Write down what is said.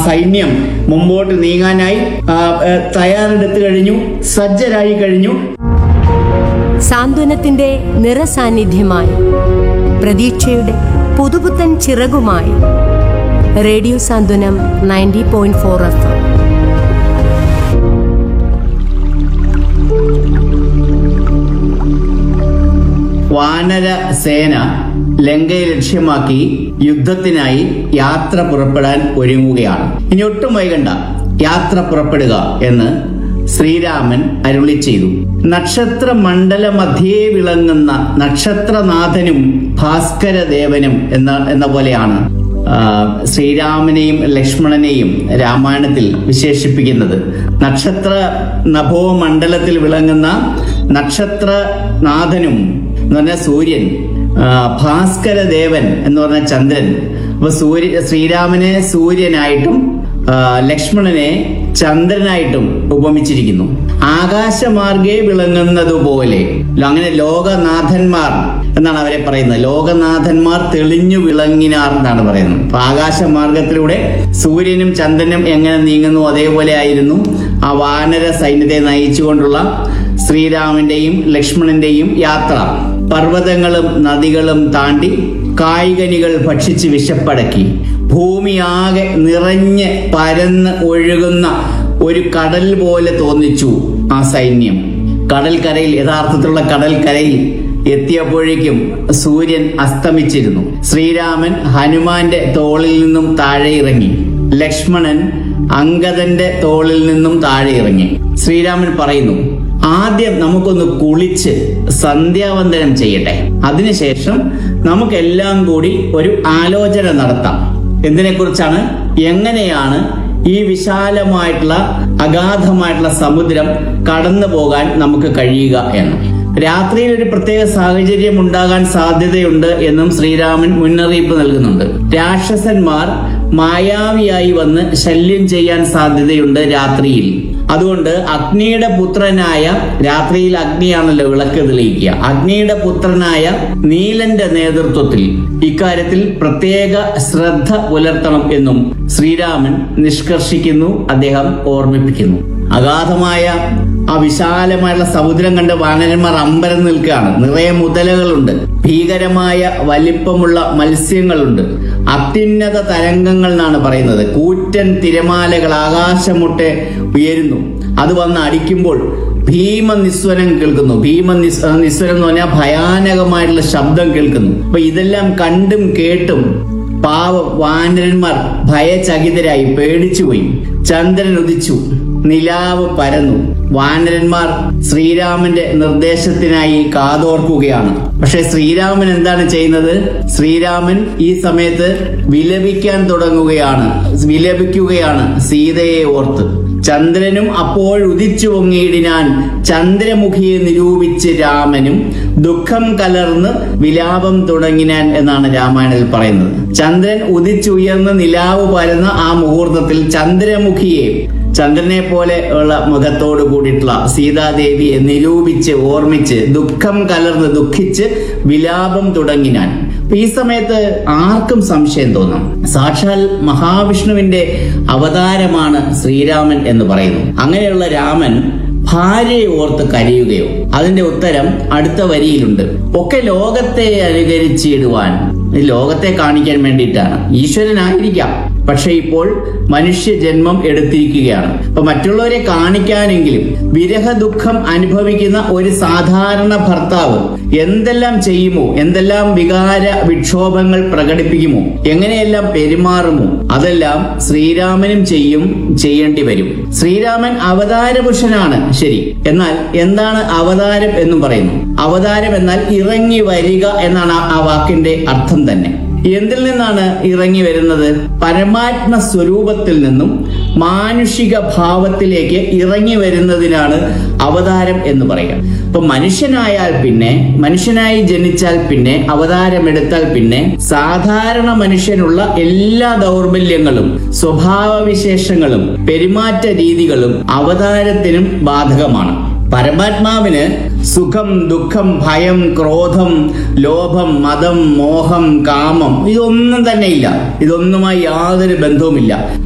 സൈന്യം മുമ്പോട്ട് നീങ്ങാനായി ആ, ഏ, തയ്യാറെടുത്തു കഴിഞ്ഞു സജ്ജരായി കഴിഞ്ഞു സാന്ത്വനത്തിന്റെ നിറസാന്നിധ്യമായി പ്രതീക്ഷയുടെ പുതുപുത്തൻ ചിറകുമായി radio Santhwanam ninety point four F വാനര സേന ലങ്കയെ ലക്ഷ്യമാക്കി യുദ്ധത്തിനായി യാത്ര പുറപ്പെടാൻ ഒരുങ്ങുകയാണ് ഇനി ഒട്ടും വൈകണ്ട യാത്ര പുറപ്പെടുക എന്ന് ശ്രീരാമൻ അരുളി ചെയ്തു നക്ഷത്ര മണ്ഡല മധ്യേ വിളങ്ങുന്ന നക്ഷത്രനാഥനും ഭാസ്കരദേവനും എന്ന എന്ന പോലെയാണ് ആ, ശ്രീരാമനെയും ലക്ഷ്മണനെയും രാമായണത്തിൽ വിശേഷിപ്പിക്കുന്നത് നക്ഷത്ര നഭോ മണ്ഡലത്തിൽ വിളങ്ങുന്ന നക്ഷത്രനാഥനും എന്ന് പറഞ്ഞാൽ സൂര്യൻ ആ, ഭാസ്കരദേവൻ എന്ന് പറഞ്ഞ ചന്ദ്രൻ അപ്പൊ സൂര്യ ശ്രീരാമനെ സൂര്യനായിട്ടും ആ, ലക്ഷ്മണനെ ചന്ദ്രനായിട്ടും ഉപമിച്ചിരിക്കുന്നു ആകാശമാർഗെ വിളങ്ങുന്നതുപോലെ അങ്ങനെ ലോകനാഥന്മാർ എന്നാണ് അവരെ പറയുന്നത് ലോകനാഥന്മാർ തെളിഞ്ഞു വിളങ്ങിനാർ എന്നാണ് പറയുന്നത് അപ്പൊ ആകാശമാർഗത്തിലൂടെ സൂര്യനും ചന്ദ്രനും എങ്ങനെ നീങ്ങുന്നു അതേപോലെ ആയിരുന്നു ആ വാനര സൈന്യത്തെ നയിച്ചുകൊണ്ടുള്ള ശ്രീരാമന്റെയും ലക്ഷ്മണന്റെയും യാത്ര പർവ്വതങ്ങളും നദികളും താണ്ടി കായികനികൾ ഭക്ഷിച്ച് വിശപ്പടക്കി ഭൂമിയാകെ നിറഞ്ഞ് പരന്ന് ഒഴുകുന്ന ഒരു കടൽ പോലെ തോന്നിച്ചു ആ സൈന്യം കടൽക്കരയിൽ യഥാർത്ഥത്തിലുള്ള കടൽക്കരയിൽ എത്തിയപ്പോഴേക്കും സൂര്യൻ അസ്തമിച്ചിരുന്നു ശ്രീരാമൻ ഹനുമാന്റെ തോളിൽ നിന്നും താഴെ ഇറങ്ങി ലക്ഷ്മണൻ അങ്കദന്റെ തോളിൽ നിന്നും താഴെ ഇറങ്ങി ശ്രീരാമൻ പറയുന്നു ആദ്യം നമുക്കൊന്ന് കുളിച്ച് സന്ധ്യാവന്ദനം ചെയ്യട്ടെ അതിനുശേഷം നമുക്കെല്ലാം കൂടി ഒരു ആലോചന നടത്താം എന്തിനെക്കുറിച്ചാണ് എങ്ങനെയാണ് ഈ വിശാലമായിട്ടുള്ള അഗാധമായിട്ടുള്ള സമുദ്രം കടന്നു പോകാൻ നമുക്ക് കഴിയുക എന്ന് രാത്രിയിൽ ഒരു പ്രത്യേക സാഹചര്യം ഉണ്ടാകാൻ സാധ്യതയുണ്ട് എന്നും ശ്രീരാമൻ മുന്നറിയിപ്പ് നൽകുന്നുണ്ട് രാക്ഷസന്മാർ മായാവിയായി വന്ന് ശല്യം ചെയ്യാൻ സാധ്യതയുണ്ട് രാത്രിയിൽ അതുകൊണ്ട് അഗ്നിയുടെ പുത്രനായ രാത്രിയിൽ അഗ്നിയാണല്ലോ വിളക്ക് തെളിയിക്കുക അഗ്നിയുടെ പുത്രനായ നീലന്റെ നേതൃത്വത്തിൽ ഇക്കാര്യത്തിൽ പ്രത്യേക ശ്രദ്ധ പുലർത്തണം എന്നും ശ്രീരാമൻ നിഷ്കർഷിക്കുന്നു അദ്ദേഹം ഓർമ്മിപ്പിക്കുന്നു അഗാധമായ ആ വിശാലമായുള്ള സമുദ്രം കണ്ട് വാനരന്മാർ അമ്പരം നിൽക്കുകയാണ് നിറയെ മുതലകളുണ്ട് ഭീകരമായ വലിപ്പമുള്ള മത്സ്യങ്ങളുണ്ട് അത്യുന്നത തരംഗങ്ങൾ എന്നാണ് പറയുന്നത് കൂറ്റൻ തിരമാലകൾ ആകാശമുട്ടെ ഉയരുന്നു അത് വന്ന് അടിക്കുമ്പോൾ ഭീമ നിസ്വരം കേൾക്കുന്നു ഭീമ നിസ് നിസ്വരം എന്ന് പറഞ്ഞാൽ ഭയാനകമായിട്ടുള്ള ശബ്ദം കേൾക്കുന്നു അപ്പൊ ഇതെല്ലാം കണ്ടും കേട്ടും പാവ വാനരന്മാർ ഭയചകിതരായി പേടിച്ചുപോയി ചന്ദ്രൻ ഉദിച്ചു നിലാവ് പരന്നു വാനരന്മാർ ശ്രീരാമന്റെ നിർദ്ദേശത്തിനായി കാതോർക്കുകയാണ് പക്ഷെ ശ്രീരാമൻ എന്താണ് ചെയ്യുന്നത് ശ്രീരാമൻ ഈ സമയത്ത് വിലപിക്കാൻ തുടങ്ങുകയാണ് വിലപിക്കുകയാണ് സീതയെ ഓർത്ത് ചന്ദ്രനും അപ്പോൾ ഉദിച്ചു പൊങ്ങിയിടിനാൻ ചന്ദ്രമുഖിയെ നിരൂപിച്ച് രാമനും ദുഃഖം കലർന്ന് വിലാപം തുടങ്ങിനാൻ എന്നാണ് രാമായണത്തിൽ പറയുന്നത് ചന്ദ്രൻ ഉദിച്ചുയർന്ന് നിലാവ് പരന്ന ആ മുഹൂർത്തത്തിൽ ചന്ദ്രമുഖിയെ ചന്ദ്രനെ പോലെ ഉള്ള മുഖത്തോട് കൂടിയിട്ടുള്ള സീതാദേവിയെ നിരൂപിച്ച് ഓർമ്മിച്ച് ദുഃഖം കലർന്ന് ദുഃഖിച്ച് വിലാപം തുടങ്ങിനാൻ അപ്പൊ ഈ സമയത്ത് ആർക്കും സംശയം തോന്നും സാക്ഷാൽ മഹാവിഷ്ണുവിന്റെ അവതാരമാണ് ശ്രീരാമൻ എന്ന് പറയുന്നു അങ്ങനെയുള്ള രാമൻ ഭാര്യയെ ഓർത്ത് കരയുകയോ അതിന്റെ ഉത്തരം അടുത്ത വരിയിലുണ്ട് ഒക്കെ ലോകത്തെ അനുകരിച്ചിടുവാൻ ഈ ലോകത്തെ കാണിക്കാൻ വേണ്ടിയിട്ടാണ് ഈശ്വരനായിരിക്കാം പക്ഷെ ഇപ്പോൾ മനുഷ്യ ജന്മം എടുത്തിരിക്കുകയാണ് അപ്പൊ മറ്റുള്ളവരെ കാണിക്കാനെങ്കിലും വിരഹ ദുഃഖം അനുഭവിക്കുന്ന ഒരു സാധാരണ ഭർത്താവ് എന്തെല്ലാം ചെയ്യുമോ എന്തെല്ലാം വികാര വിക്ഷോഭങ്ങൾ പ്രകടിപ്പിക്കുമോ എങ്ങനെയെല്ലാം പെരുമാറുമോ അതെല്ലാം ശ്രീരാമനും ചെയ്യും ചെയ്യേണ്ടി വരും ശ്രീരാമൻ അവതാരപുരുഷനാണ് ശരി എന്നാൽ എന്താണ് അവതാരം എന്നും പറയുന്നു അവതാരം എന്നാൽ ഇറങ്ങി വരിക എന്നാണ് ആ- ആ വാക്കിന്റെ അർത്ഥം തന്നെ എന്തിൽ നിന്നാണ് ഇറങ്ങി വരുന്നത് പരമാത്മ സ്വരൂപത്തിൽ നിന്നും മാനുഷിക ഭാവത്തിലേക്ക് ഇറങ്ങി വരുന്നതിനാണ് അവതാരം എന്ന് പറയുക ഇപ്പൊ മനുഷ്യനായാൽ പിന്നെ മനുഷ്യനായി ജനിച്ചാൽ പിന്നെ അവതാരമെടുത്താൽ പിന്നെ സാധാരണ മനുഷ്യനുള്ള എല്ലാ ദൗർബല്യങ്ങളും സ്വഭാവവിശേഷങ്ങളും പെരുമാറ്റ രീതികളും അവതാരത്തിനും ബാധകമാണ് പരമാത്മാവിന് സുഖം ദുഃഖം ഭയം ക്രോധം ലോഭം മതം മോഹം കാമം ഇതൊന്നും തന്നെ ഇല്ല ഇതൊന്നുമായി യാതൊരു ബന്ധവുമില്ല